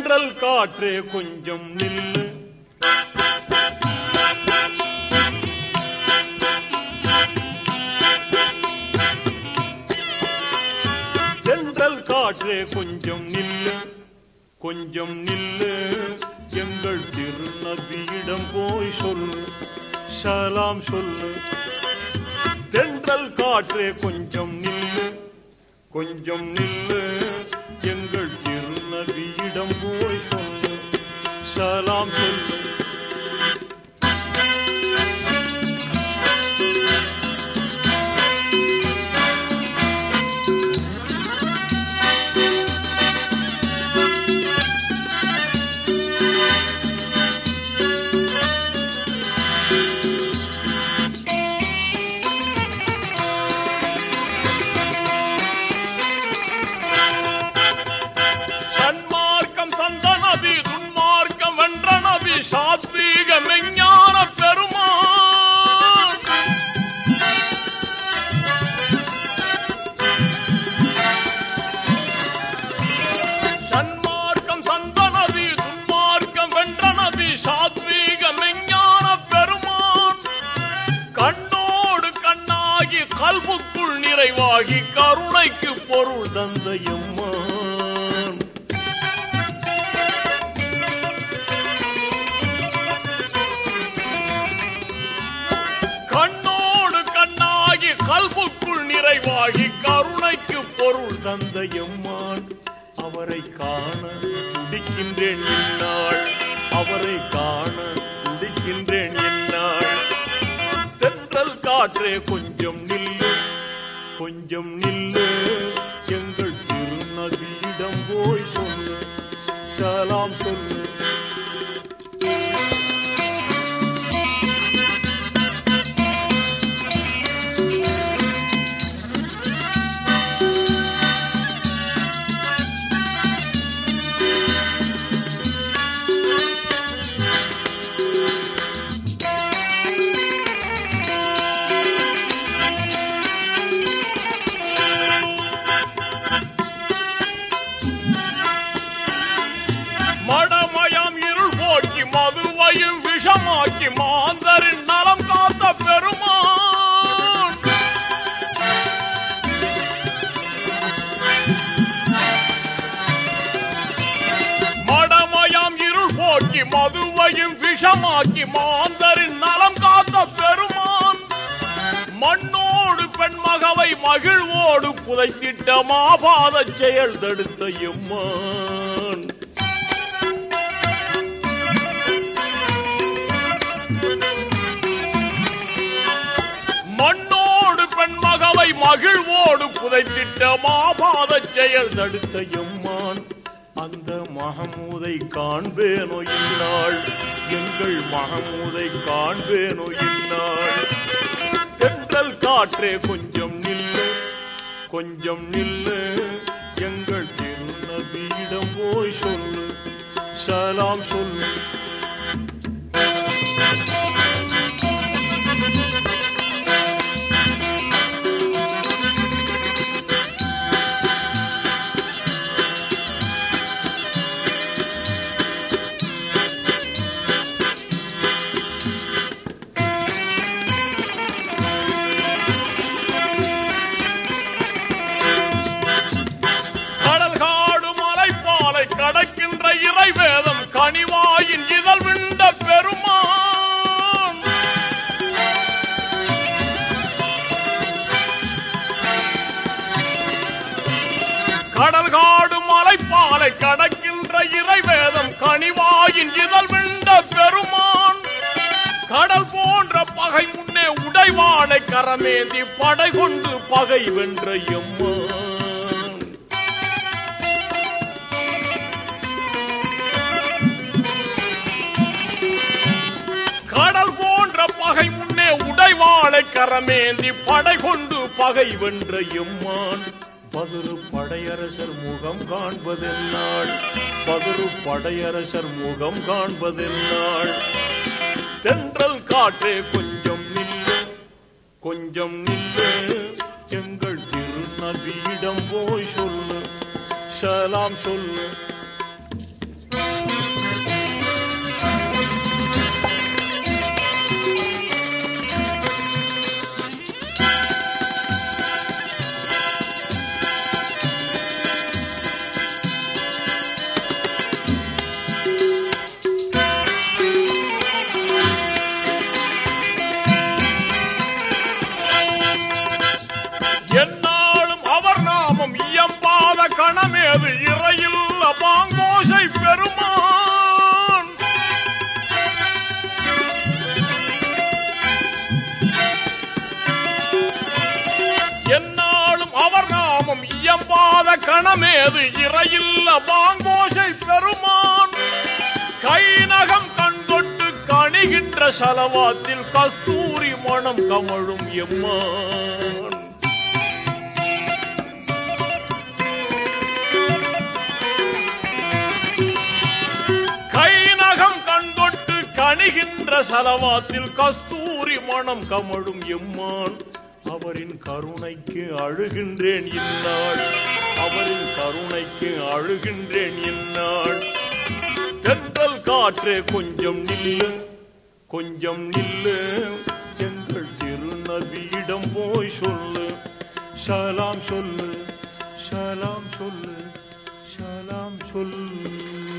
தென்றல் காற்றே கொஞ்சம் நில்லு தென்றல் காற்றே கொஞ்சம் நில்லு கொஞ்சம் நில்லு எங்கள் திருநபியிடம் போய் சொல்லு சலாம் சொல்லு தென்றல் காற்றே கொஞ்சம் நில்லு கொஞ்சம் நில்லு எங்கள் திருநபியிடம் போய் சொல்லு சலாம் சொல்லு சன்மார்க்கம் தந்த நபி துன்மார்க்கம் வென்ற நபி சாத்வீக மெஞ்ஞான பெருமான் சன்மார்க்கம் தந்த நபி துன்மார்க்கம் வென்ற நபி சாத்வீக மெஞ்ஞான பெருமான் கண்ணோடு கண்ணாகி கல்புக்குள் நிறைவாகி கருணைக்கு பொருள் தந்த எம்மான் கண்ணோடு கண்ணாகி கல்புக்குள் நிறைவாகி கருணைக்கு பொருள் தந்த எம்மான் அவரை காண துடிக்கின்றேன் என்னாள் அவரை காண துடிக்கின்றேன் என்னாள் தென்றல் காற்றே கொஞ்சம் நில்லு கொஞ்சம் நில்லு எங்கள் திருநபியிடம் போய் சொல்லு சலாம் சொல்லு மடமயம் இருள் போக்கி மதுவையும் விஷமாக்கி மாந்தரின் நலம் காத்த பெருமான் மடமயம் இருள் போக்கி மதுவையும் விஷமாக்கி மாந்தரின் நலம் காத்த பெருமான் மண்ணோடு பெண்மகவை மகிழ்வோடு புதைத்திட்ட மாபாத செயல் தடுத்த எம்மான் மண்ணோடு பெண்மகவை மகிழ்வோடு புதைத்திட்ட மாபாத செயல் தடுத்த எம்மான் அந்த மகமூதை காண்பேனோ இந்நாள் எங்கள் மகமூதை காண்பேனோ இந்நாள் தென்றல் காற்றே கொஞ்சம் நில்லு கொஞ்சம் நில்லு எங்கள் திருநபியிடம் போய் சொல்லு சலாம் சொல்லு கடல் காடு மலை பாலை கடக்கின்ற இறை வேதம் கனிவாயின் இதழ் விண்ட பெருமான் கடல் காடு மலை பாலை கடக்கின்ற இறை வேதம் கனிவாயின் இதழ் விண்ட பெருமான் கடல் போன்ற பகை முன்னே உடைவாளை கரமேந்தி படை கொண்டு பகை வென்ற எம்மான் கடல் போன்ற பகை முன்னே உடைவாளை கரமேந்தி படை கொண்டு பகை வென்ற எம்மான் பதுரு படையரசர் முகம் காண்பதென்னாள் பதுரு படையரசர் முகம் காண்பதென்னாள் தென்றல் காற்றே கொஞ்சம் நில்லு கொஞ்சம் நில்லு எங்கள் திருநபியிடம் போய் சொல்லு சலாம் சொல்லு கணமேது இறையில்ல பாங்கோஷை பெருமான் கை நகம் கண் தொட்டு கணிகின்ற சலவாத்தில் கஸ்தூரி மணம் கமழும் எம்மான் கை நகம் கண் தொட்டு கணிகின்ற சலவாத்தில் கஸ்தூரி மணம் கமழும் எம்மான் அவரின் கருணைக்கு அழுகின்றேன் இந்நாள் அவரின் கருணைக்கு அழுகின்றேன் இந்நாள் தென்றல் காற்றே கொஞ்சம் நில்லு கொஞ்சம் நில்லு எங்கள் திருநபியிடம் போய் சொல்லு சலாம் சொல்லு சலாம் சொல்லு சலாம் சொல்லு